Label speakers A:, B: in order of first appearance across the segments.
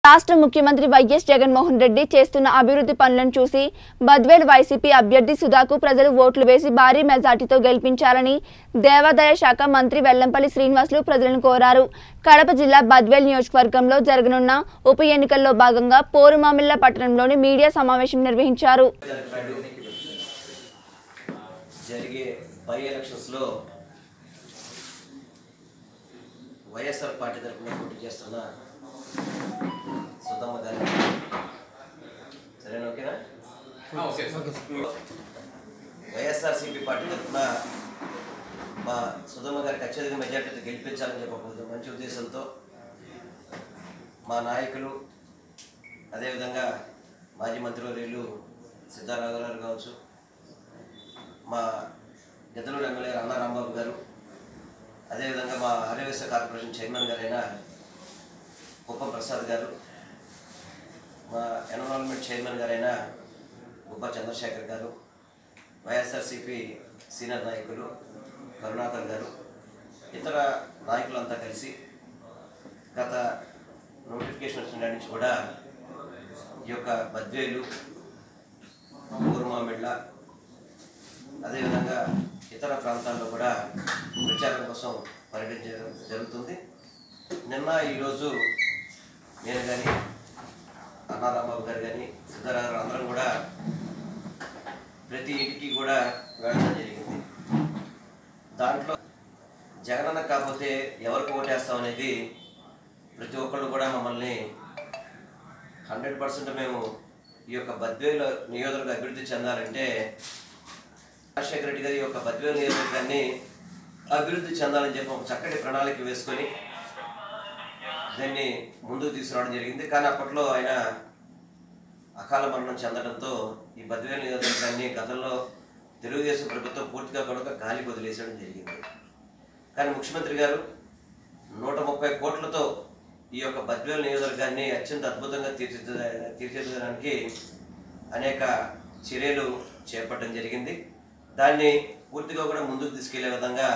A: రాష్ట్ర ముఖ్యమంత్రి వైఎస్ జగన్మోహన్ రెడ్డి చేస్తున్న అభివృద్ధి పనులను చూసి బద్వేల్ వైసీపీ అభ్యర్థి సుధాకు ప్రజలు ఓట్లు వేసి భారీ మెజార్టీతో గెలిపించాలని దేవాదాయ శాఖ మంత్రి వెల్లంపల్లి శ్రీనివాసులు ప్రజలను కోరారు కడప జిల్లా బద్వేల్ నియోజకవర్గంలో జరగనున్న ఉప ఎన్నికల్లో భాగంగా పోరుమామిళ్ల పట్టణంలోని మీడియా సమావేశం నిర్వహించారు
B: జరిపాడు జరిగే బై ఎలక్షన్స్లో వైఎస్ఆర్ పార్టీ తరఫున పోటీ చేస్తున్న సుధమ్మ గారి సరేనా ఓకేనా వైఎస్ఆర్సీపీ పార్టీ తరఫున మా సుధమ్మ గారికి అత్యధిక మెజార్టీతో గెలిపించాలని చెప్పబోతుంది మంచి ఉద్దేశంతో మా నాయకులు అదేవిధంగా మాజీ మంత్రివర్యులు సిద్ధారావు గారు కావచ్చు మా గద్దలూరు ఎమ్మెల్యే అన్నా రాంబాబు గారు అదేవిధంగా మా ఆర్యవేశ కార్పొరేషన్ చైర్మన్ గారైన కుప్పం ప్రసాద్ గారు మా ఎన్విరాన్మెంట్ చైర్మన్ గారైన గుబ్బ చంద్రశేఖర్ గారు వైఎస్ఆర్సిపి సీనియర్ నాయకులు కరుణాకర్ గారు ఇతర నాయకులంతా కలిసి గత నోటిఫికేషన్ వచ్చిన నాటి నుంచి కూడా ఈ యొక్క బద్వేలు ఊరుమామిళ్ళ అదేవిధంగా ఇతర ప్రాంతాల్లో కూడా ప్రచారం కోసం పర్యటించడం జరుగుతుంది నిన్న ఈరోజు నేను కానీ అన్నారాంబాబు గారు కానీ సిద్ధారావు గారు అందరం కూడా ప్రతి ఇంటికి కూడా వెళ్ళడం జరిగింది దాంట్లో జగనన్న కాకపోతే ఎవరికి ఓటేస్తాం అనేది ప్రతి ఒక్కళ్ళు కూడా మమ్మల్ని హండ్రెడ్ పర్సెంట్ మేము ఈ యొక్క బద్వేల నియోజకవర్గ అభివృద్ధి చెందాలంటే రాజశేఖర రెడ్డి గారి యొక్క బద్వేల నియోజకవర్గాన్ని అభివృద్ధి చెందాలని చెప్పి ఒక చక్కటి ప్రణాళిక వేసుకొని దాన్ని ముందుకు తీసుకురావడం జరిగింది కానీ అప్పట్లో ఆయన అకాల మరణం చెందడంతో ఈ బద్వేల నియోజకవర్గాన్ని గతంలో తెలుగుదేశం ప్రభుత్వం పూర్తిగా కూడా గాలి వదిలేసడం జరిగింది కానీ ముఖ్యమంత్రి గారు నూట ముప్పై కోట్లతో ఈ యొక్క బద్వేల్ నియోజకవర్గాన్ని అత్యంత అద్భుతంగా తీర్చిదిద్ద తీర్చిదిద్దడానికి అనేక చర్యలు చేపట్టడం జరిగింది దాన్ని పూర్తిగా కూడా ముందుకు తీసుకెళ్లే విధంగా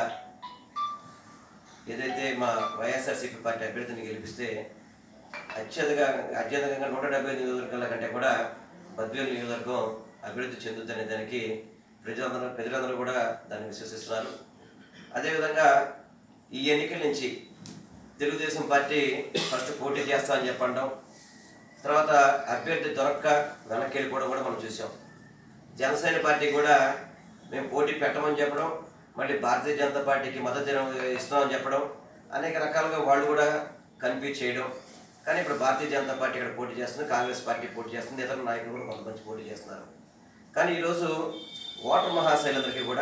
B: ఏదైతే మా వైఎస్ఆర్సీపీ పార్టీ అభ్యర్థిని గెలిపిస్తే అత్యధిక అత్యధికంగా నూట డెబ్బై నియోజకవర్గాల కంటే కూడా బద్వేలు నియోజకవర్గం అభివృద్ధి చెందుతుందనే దానికి ప్రజలందరూ ప్రజలందరూ కూడా దాన్ని విశ్వసిస్తున్నారు అదేవిధంగా ఈ ఎన్నికల నుంచి తెలుగుదేశం పార్టీ ఫస్ట్ పోటీ చేస్తామని చెప్పడం తర్వాత అభ్యర్థి దొరక్క వెనక్కి వెళ్ళిపోవడం కూడా మనం చూసాం జనసేన పార్టీ కూడా మేము పోటీ పెట్టమని చెప్పడం మళ్ళీ భారతీయ జనతా పార్టీకి మద్దతు ఇస్తామని చెప్పడం అనేక రకాలుగా వాళ్ళు కూడా కన్ఫ్యూజ్ చేయడం కానీ ఇప్పుడు భారతీయ జనతా పార్టీ ఇక్కడ పోటీ చేస్తుంది కాంగ్రెస్ పార్టీ పోటీ చేస్తుంది ఇతర నాయకులు కూడా కొంతమంది పోటీ చేస్తున్నారు కానీ ఈరోజు ఓటర్ మహాశైలందరికీ కూడా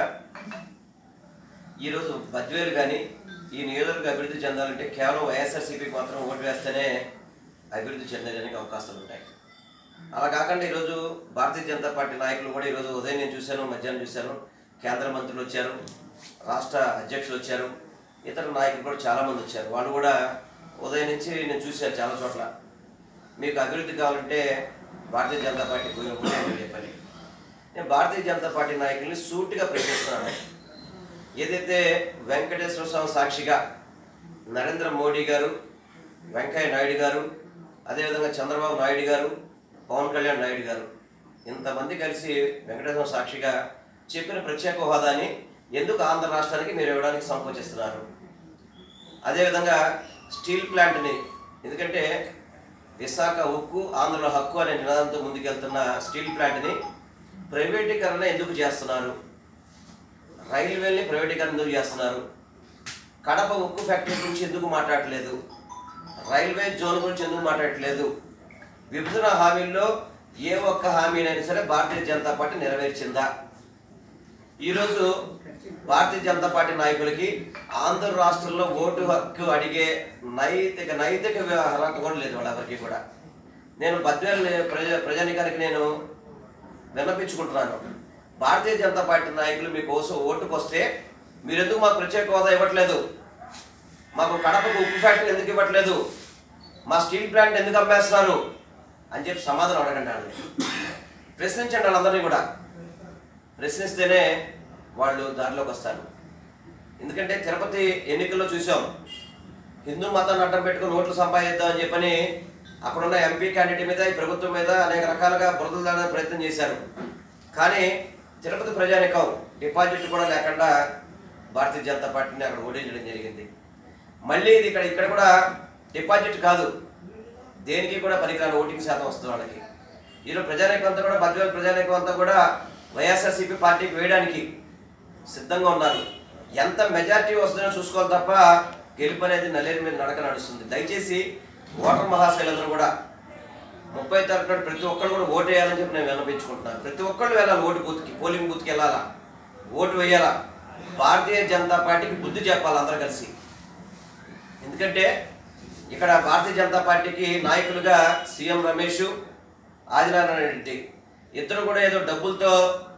B: ఈరోజు బద్వేలు కానీ ఈ నియోజకవర్గ అభివృద్ధి చెందాలంటే కేవలం వైఎస్ఆర్సీపీకి మాత్రం ఓటు వేస్తేనే అభివృద్ధి చెందడానికి అవకాశాలు ఉంటాయి అలా కాకుండా ఈరోజు భారతీయ జనతా పార్టీ నాయకులు కూడా ఈరోజు ఉదయం నేను చూశాను మధ్యాహ్నం చూశాను కేంద్ర మంత్రులు వచ్చారు రాష్ట్ర అధ్యక్షులు వచ్చారు ఇతర నాయకులు కూడా చాలామంది వచ్చారు వాళ్ళు కూడా ఉదయం నుంచి నేను చూశాను చాలా చోట్ల మీకు అభివృద్ధి కావాలంటే భారతీయ జనతా పార్టీ పోయిన చెప్పని నేను భారతీయ జనతా పార్టీ నాయకుల్ని సూటిగా ప్రశ్నిస్తున్నాను ఏదైతే వెంకటేశ్వర స్వామి సాక్షిగా నరేంద్ర మోడీ గారు వెంకయ్య నాయుడు గారు అదేవిధంగా చంద్రబాబు నాయుడు గారు పవన్ కళ్యాణ్ నాయుడు గారు ఇంతమంది కలిసి వెంకటేశ్వర సాక్షిగా చెప్పిన ప్రత్యేక హోదాని ఎందుకు ఆంధ్ర రాష్ట్రానికి మీరు ఇవ్వడానికి సంకోచిస్తున్నారు అదేవిధంగా స్టీల్ ప్లాంట్ని ఎందుకంటే విశాఖ ఉక్కు ఆంధ్రలో హక్కు అనే నినాదంతో ముందుకెళ్తున్న స్టీల్ ప్లాంట్ని ప్రైవేటీకరణ ఎందుకు చేస్తున్నారు రైల్వేల్ని ప్రైవేటీకరణ ఎందుకు చేస్తున్నారు కడప ఉక్కు ఫ్యాక్టరీ గురించి ఎందుకు మాట్లాడట్లేదు రైల్వే జోన్ గురించి ఎందుకు మాట్లాడట్లేదు విభజన హామీల్లో ఏ ఒక్క హామీనైనా సరే భారతీయ జనతా పార్టీ నెరవేర్చిందా ఈరోజు భారతీయ జనతా పార్టీ నాయకులకి ఆంధ్ర రాష్ట్రంలో ఓటు హక్కు అడిగే నైతిక నైతిక అర్హత కూడా లేదు వాళ్ళెవరికి కూడా నేను బద్వేల్ ప్రజ ప్రజానికానికి నేను విన్నపించుకుంటున్నాను భారతీయ జనతా పార్టీ నాయకులు మీకోసం ఓటుకు వస్తే మీరు ఎందుకు మాకు ప్రత్యేక హోదా ఇవ్వట్లేదు మాకు కడపకు ఉప్పు ఫ్యాక్టరీ ఎందుకు ఇవ్వట్లేదు మా స్టీల్ ప్లాంట్ ఎందుకు అమ్మేస్తున్నారు అని చెప్పి సమాధానం అడగండి వాళ్ళని ప్రశ్నించండి వాళ్ళందరినీ కూడా ప్రశ్నిస్తేనే వాళ్ళు దారిలోకి వస్తారు ఎందుకంటే తిరుపతి ఎన్నికల్లో చూసాం హిందూ మతాన్ని అడ్డం పెట్టుకుని ఓట్లు సంపాదిద్దాం అని చెప్పని అక్కడున్న ఎంపీ క్యాండిడేట్ మీద ఈ ప్రభుత్వం మీద అనేక రకాలుగా బురదలు దాడే ప్రయత్నం చేశారు కానీ తిరుపతి ప్రజానికం డిపాజిట్ కూడా లేకుండా భారతీయ జనతా పార్టీని అక్కడ ఓడించడం జరిగింది మళ్ళీ ఇది ఇక్కడ ఇక్కడ కూడా డిపాజిట్ కాదు దేనికి కూడా పనికిరాని ఓటింగ్ శాతం వస్తుంది వాళ్ళకి ఈరోజు ప్రజానీకం అంతా కూడా బద్వేలు ప్రజానీకం అంతా కూడా వైఎస్ఆర్సీపీ పార్టీకి వేయడానికి సిద్ధంగా ఉన్నారు ఎంత మెజారిటీ వస్తుందో చూసుకోవాలి తప్ప గెలుపు అనేది నల్లేరు మీద నడక నడుస్తుంది దయచేసి ఓటర్ మహాశైలందరూ కూడా ముప్పై తారీఖు నాడు ప్రతి ఒక్కరు కూడా ఓటు వేయాలని చెప్పి నేను విన్నపించుకుంటున్నాను ప్రతి ఒక్కళ్ళు వెళ్ళాలి ఓటు బూత్కి పోలింగ్ బూత్కి వెళ్ళాలా ఓటు వేయాలా భారతీయ జనతా పార్టీకి బుద్ధి చెప్పాలి అందరూ కలిసి ఎందుకంటే ఇక్కడ భారతీయ జనతా పార్టీకి నాయకులుగా సీఎం రమేష్ ఆదినారాయణ రెడ్డి ఇద్దరు కూడా ఏదో డబ్బులతో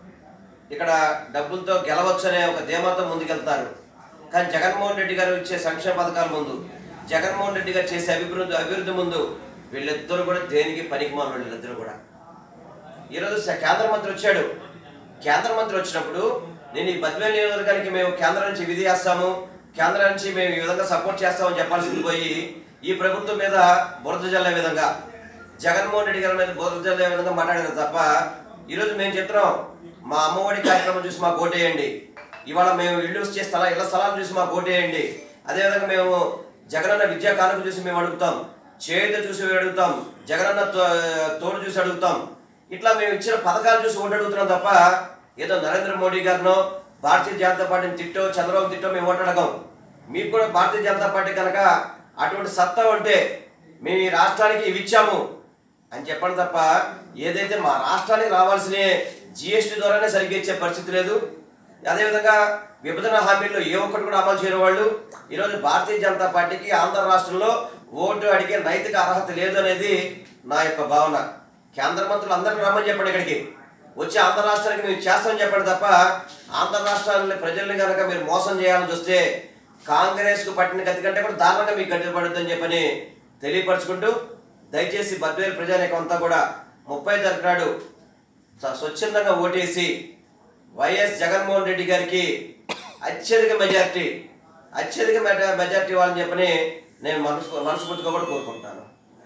B: ఇక్కడ డబ్బులతో గెలవచ్చనే ఒక ధీమాతో ముందుకెళ్తారు కానీ జగన్మోహన్ రెడ్డి గారు ఇచ్చే సంక్షేమ పథకాల ముందు జగన్మోహన్ రెడ్డి గారు చేసే అభివృద్ధి అభివృద్ధి ముందు వీళ్ళిద్దరు కూడా దేనికి పనికి మాను వీళ్ళిద్దరు కూడా ఈరోజు స- కేంద్ర మంత్రి వచ్చాడు కేంద్ర మంత్రి వచ్చినప్పుడు నేను ఈ బద్వేల్ నియోజకవర్గానికి మేము కేంద్రం నుంచి విధి చేస్తాము కేంద్రం నుంచి మేము ఈ విధంగా సపోర్ట్ చేస్తామని చెప్పాల్సింది పోయి ఈ ప్రభుత్వం మీద బురద జల్లే విధంగా జగన్మోహన్ రెడ్డి గారి మీద బురద జల్లే విధంగా మాట్లాడారు తప్ప ఈరోజు మేము చెప్తున్నాం మా అమ్మఒడి కార్యక్రమం చూసి మాకు ఓటేయండి ఇవాళ మేము ఇల్లు వచ్చే స్థల ఇళ్ల స్థలాలు చూసి మాకు ఓటేయండి అదేవిధంగా మేము జగనన్న విద్యా కానుక చూసి మేము అడుగుతాం చేతి చూసి అడుగుతాం జగనన్న తో- తోడు చూసి అడుగుతాం ఇట్లా మేము ఇచ్చిన పథకాలు చూసి ఓటు అడుగుతున్నాం తప్ప ఏదో నరేంద్ర మోడీ గారినో భారతీయ జనతా పార్టీని తిట్టో చంద్రబాబు తిట్టో మేము ఓటు అడగం మీకు కూడా భారతీయ జనతా పార్టీ కనుక అటువంటి సత్తా ఉంటే మేము ఈ రాష్ట్రానికి ఇవి ఇచ్చాము అని చెప్పండి తప్ప ఏదైతే మా రాష్ట్రానికి రావాల్సిన జిఎస్టీ ద్వారానే సరిగ్గా ఇచ్చే పరిస్థితి లేదు అదేవిధంగా విభజన హామీల్లో ఏ ఒక్కటి కూడా అమలు చేయని వాళ్ళు ఈరోజు భారతీయ జనతా పార్టీకి ఆంధ్ర రాష్ట్రంలో ఓటు అడిగే నైతిక అర్హత లేదు అనేది నా యొక్క భావన కేంద్ర మంత్రులు అందరికీ రమ్మని చెప్పండి ఇక్కడికి వచ్చి ఆంధ్ర రాష్ట్రానికి మేము చేస్తామని చెప్పండి తప్ప ఆంధ్ర రాష్ట్రాన్ని ప్రజల్ని కనుక మీరు మోసం చేయాలని చూస్తే కాంగ్రెస్ కు పట్టిన గతి కంటే కూడా దారుణంగా మీకు గట్టి పడుతుందని చెప్పని తెలియపరచుకుంటూ దయచేసి బద్వేలు ప్రజానీకం అంతా కూడా ముప్పై తారీఖు నాడు స- స్వచ్ఛందంగా ఓటేసి వైఎస్ జగన్మోహన్ రెడ్డి గారికి అత్యధిక మెజార్టీ అత్యధిక మెజా- మెజార్టీ ఇవ్వాలని చెప్పని నేను మనసు మనస్ఫూర్తిగా కూడా కోరుకుంటాను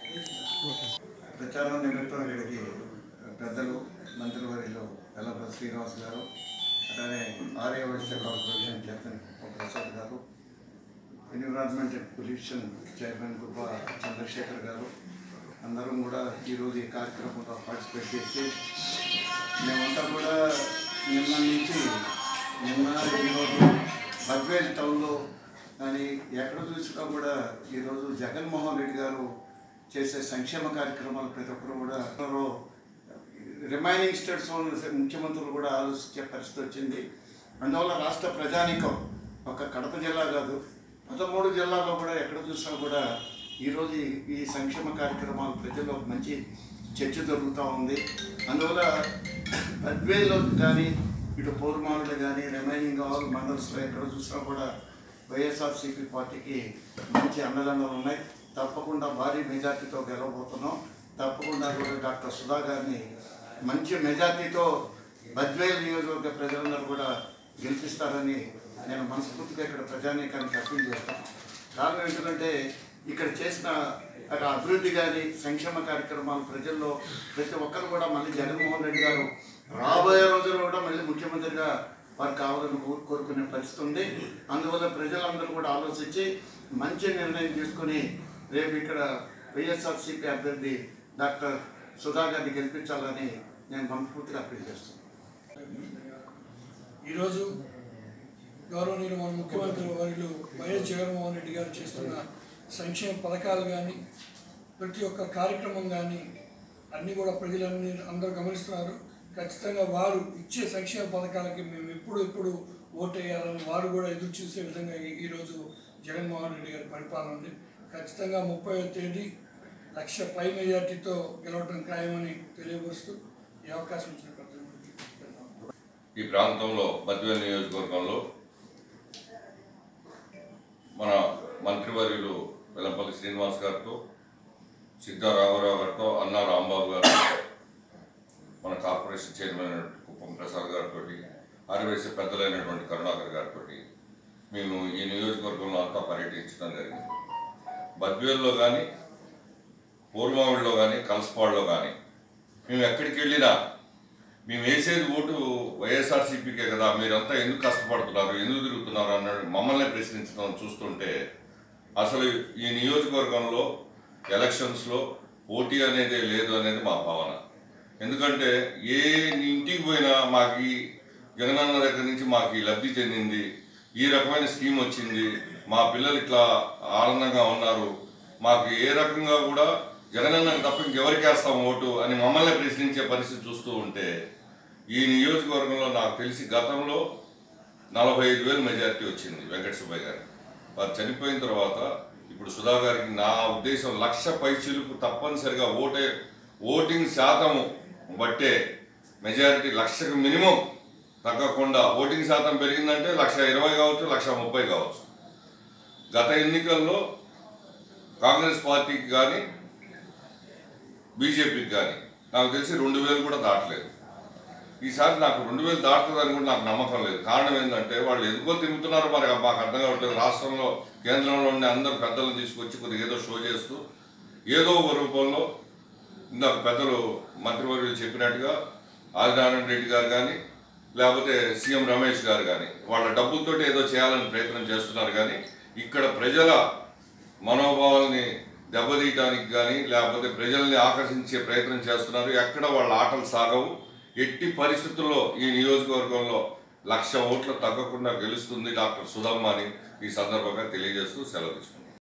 C: ప్రచారం నిమిత్తం ఇక్కడికి పెద్దలు మంత్రివర్యులు వెల్లపల్లి శ్రీనివాస్ గారు అట్లానే Arya Vysya corporation chairman Prasad garu environment and pollution chairman Gubba Chandrashekar garu అందరం కూడా ఈరోజు ఈ కార్యక్రమంలో పార్టిసిపేట్ చేసి మేమంతా కూడా నిన్న నుంచి నిన్న ఈరోజు బద్వేల్ టౌన్లో కానీ ఎక్కడ చూసినా కూడా ఈరోజు జగన్మోహన్ రెడ్డి గారు చేసే సంక్షేమ కార్యక్రమాలు ప్రతి ఒక్కరు కూడా ఎవరో రిమైనింగ్ స్టేట్స్ ముఖ్యమంత్రులు కూడా ఆలోచించే పరిస్థితి వచ్చింది అందువల్ల రాష్ట్ర ప్రజానీకం ఒక కడప జిల్లా కాదు పదమూడు జిల్లాల్లో కూడా ఎక్కడ చూసినా కూడా ఈరోజు ఈ- ఈ సంక్షేమ కార్యక్రమాలు ప్రజల్లో ఒక మంచి చర్చ జరుగుతూ ఉంది అందువల్ల అద్వేలో కానీ ఇటు పౌర్మానులు కానీ రిమైనింగ్ ఆల్ మండల్స్లో ఎక్కడ చూసినా కూడా వైఎస్ఆర్సీపీ పార్టీకి మంచి అండదండలు ఉన్నాయి తప్పకుండా భారీ మెజార్టీతో గెలవబోతున్నాం తప్పకుండా కూడా డాక్టర్ సుధా గారిని మంచి మెజార్టీతో బద్వేల్ నియోజకవర్గ ప్రజలందరూ కూడా గెలిపిస్తారని నేను మనస్ఫూర్తిగా ఇక్కడ ప్రజానీకానికి అప్పీల్ చేస్తాను కారణం ఏంటంటే ఇక్కడ చేసిన ఒక అభివృద్ధి కానీ సంక్షేమ కార్యక్రమాలు ప్రజల్లో ప్రతి ఒక్కరు కూడా మళ్ళీ జగన్మోహన్ రెడ్డి గారు రాబోయే రోజుల్లో కూడా మళ్ళీ ముఖ్యమంత్రిగా వారు కావాలని కోరు- కోరుకునే పరిస్థితి ఉంది అందువల్ల ప్రజలందరూ కూడా ఆలోచించి మంచి నిర్ణయం తీసుకొని రేపు ఇక్కడ వైఎస్ఆర్సీపీ అభ్యర్థి డాక్టర్ సుధా గారిని గెలిపించాలని నేను మనస్ఫూర్తిగా అప్పీల్ చేస్తున్నాను
D: ఈరోజు గౌరవనీయులు మన ముఖ్యమంత్రి వర్యులు వైఎస్ జగన్మోహన్ రెడ్డి గారు చేస్తున్న సంక్షేమ పథకాలు కానీ ప్రతి ఒక్క కార్యక్రమం కానీ అన్నీ కూడా ప్రజలన్నీ అందరూ గమనిస్తున్నారు ఖచ్చితంగా వారు ఇచ్చే సంక్షేమ పథకాలకి మేము ఎప్పుడు ఎప్పుడు ఓటు వేయాలని వారు కూడా ఎదురు చూసే విధంగా ఈ- ఈరోజు జగన్మోహన్ రెడ్డి గారి పరిపాలన ఉంది ఖచ్చితంగా ముప్పై తేదీ లక్ష పై మెజార్టీతో గెలవడం ఖాయమని తెలియపరుస్తూ ఈ అవకాశం ఇచ్చిన ప్రజలకు ధన్యవాదాలు.
E: ఈ ప్రాంతంలో బద్వేల్ నియోజకవర్గంలో మన మంత్రివర్యులు వెల్లంపల్లి శ్రీనివాస్ గారితో సిద్ధా రామారావు గారితో అన్నా రాంబాబు గారితో మన కార్పొరేషన్ చైర్మన్ అయినటువంటి కుప్పం ప్రసాద్ గారితో ఆర్యవేశ పెద్దలైనటువంటి కరుణాకర్ గారితో మేము ఈ నియోజకవర్గంలో అంతా పర్యటించడం జరిగింది బద్వేల్లో కానీ పూర్వమావిడిలో కానీ కలసపాడులో కానీ మేము ఎక్కడికి వెళ్ళినా మేము వేసేది ఓటు వైఎస్ఆర్సీపీకే కదా మీరంతా ఎందుకు కష్టపడుతున్నారు ఎందుకు తిరుగుతున్నారు అన్నాడు మమ్మల్ని ప్రశ్నించడం చూస్తుంటే అసలు ఈ నియోజకవర్గంలో ఎలక్షన్స్లో పోటీ అనేది లేదు అనేది మా భావన ఎందుకంటే ఏ ఇంటికి పోయినా మాకు ఈ జగనన్న దగ్గర నుంచి మాకు ఈ లబ్ధి చెందింది ఈ రకమైన స్కీమ్ వచ్చింది మా పిల్లలు ఇట్లా ఆనందంగా ఉన్నారు మాకు ఏ రకంగా కూడా జగనన్నకు తప్ప ఇంకెవరికి వేస్తాం ఓటు అని మమ్మల్ని ప్రశ్నించే పరిస్థితి చూస్తూ ఉంటే ఈ నియోజకవర్గంలో నాకు తెలిసి గతంలో నలభై ఐదు వేలు మెజారిటీ వచ్చింది వెంకట సుబ్బయ్య గారికి వారు చనిపోయిన తర్వాత ఇప్పుడు సుధా గారికి నా ఉద్దేశం లక్ష పైచీలకు తప్పనిసరిగా ఓటే ఓటింగ్ శాతం బట్టే మెజారిటీ లక్షకు మినిమం తగ్గకుండా ఓటింగ్ శాతం పెరిగిందంటే లక్ష ఇరవై కావచ్చు లక్ష ముప్పై కావచ్చు గత ఎన్నికల్లో కాంగ్రెస్ పార్టీకి కానీ బీజేపీకి కానీ నాకు తెలిసి రెండు వేలు కూడా దాటలేదు ఈసారి నాకు రెండు వేలు దాటుతుందని కూడా నాకు నమ్మకం లేదు కారణం ఏంటంటే వాళ్ళు ఎందుకో తిరుగుతున్నారో మరి మాకు అర్థం కావట్లేదు రాష్ట్రంలో కేంద్రంలో ఉండే అందరు పెద్దలను తీసుకొచ్చి కొద్దిగా ఏదో షో చేస్తూ ఏదో ఒక రూపంలో ఇందాక పెద్దలు మంత్రివర్యులు చెప్పినట్టుగా ఆదినారాయణ రెడ్డి గారు కానీ లేకపోతే సీఎం రమేష్ గారు కానీ వాళ్ళ డబ్బులతో ఏదో చేయాలని ప్రయత్నం చేస్తున్నారు కానీ ఇక్కడ ప్రజల మనోభావాల్ని దెబ్బతీయటానికి కానీ లేకపోతే ప్రజల్ని ఆకర్షించే ప్రయత్నం చేస్తున్నారు ఎక్కడ వాళ్ళ ఆటలు సాగవు ఎట్టి పరిస్థితుల్లో ఈ నియోజకవర్గంలో లక్ష ఓట్లు తగ్గకుండా గెలుస్తుంది డాక్టర్ సుధమ్మ అని ఈ సందర్భంగా తెలియజేస్తూ సెలవు తీసుకున్నాను